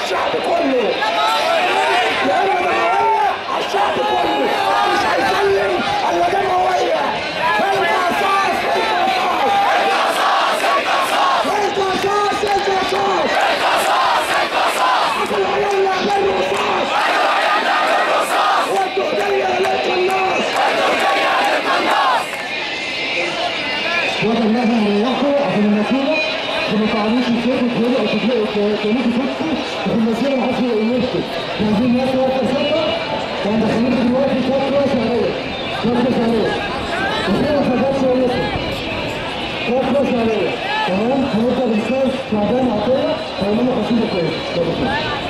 الشعب كله يا اما دمويه على الشعب كله مش هيسلم الا دمويه القصاص القصاص القصاص القصاص العيال بالرصاص والدودية للقناص وضع الله يريحه عشان المسيرة عشان ما تعملوش الشيخ وتقولوا او تطلقوا تعملوا تفكوا وفي المسيرة ما حدش يمشي عايزين ناس واقفة ثابتة وعند خليكم دلوقتي فترة شهرية فترة شهرية المسيرة ما تقدرش ولسه فترة شهرية تمام هنبدأ بالأستاذ شعبان عطية هيعملوا قصيدة كويس